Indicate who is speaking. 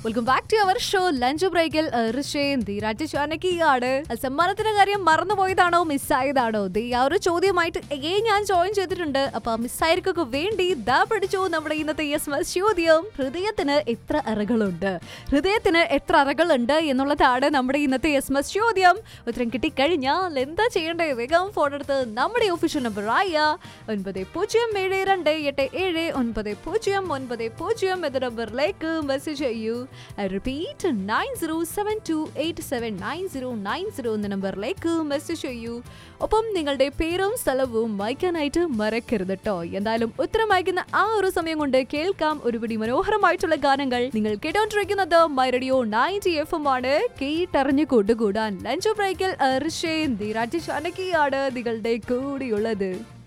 Speaker 1: welcome back to our show lunch ബ്രേക്കിൽ ഋഷേൻ ധീരാജ് ചാനക്കിയാണ് സമ്മാനത്തിന്റെ കാര്യം മറന്നുപോയതാണോ മിസ്സായതാണോ ദേ ആ ഒരു ചോദ്യമായിട്ട് ഏ ഞാൻ ജോയിൻ ചെയ്തിട്ടുണ്ട് അപ്പൊ മിസ്സായിരിക്കൊക്കെ വേണ്ടി ദാ പഠിച്ചു നമ്മുടെ ഇന്നത്തെ യെസ് മസ് ചോദ്യം ഹൃദയത്തിന് എത്ര അറകളുണ്ട് ഹൃദയത്തിന് എത്ര അറകളുണ്ട് എന്നുള്ളതാണ് നമ്മുടെ ഇന്നത്തെ യെസ് മസ് ചോദ്യം ഉത്തരം കിട്ടിക്കഴിഞ്ഞാൽ എന്താ ചെയ്യേണ്ടത് വേഗം ഫോൺ എടുത്ത് നമ്മുടെ ഒഫീഷ്യൽ നമ്പർ ആയ ഒൻപത് പൂജ്യം ഏഴ് രണ്ട് എട്ട് ഏഴ് ഒൻപത് പൂജ്യം ഒൻപത് പൂജ്യം എന്ന നമ്പറിലേക്ക് മെസ്സേജ് ചെയ്യൂ repeat nine zero seven two eight seven nine zero nine zero എന്ന നമ്പറിലേക്ക് മെസ്സേജ് ചെയ്യൂ ഒപ്പം നിങ്ങളുടെ പേരും സ്ഥലവും വായിക്കാനായിട്ട് മറക്കരുത് കേട്ടോ എന്തായാലും ഉത്തരം വായിക്കുന്ന ആ ഒരു സമയം കൊണ്ട് കേൾക്കാം ഒരുപിടി മനോഹരമായിട്ടുള്ള ഗാനങ്ങൾ നിങ്ങൾ കേട്ടോണ്ടിരിക്കുന്നത് my radio ninety F M ആണ് കേട്ടറിഞ്ഞു കൂട്ടുകൂടാൻ ലഞ്ച് ബ്രേക്കിൽ ഋഷേൻ ധീരാജ് ചാനക്കിയാണ് നിങ്ങളുടെ കൂടിയുള്ളത്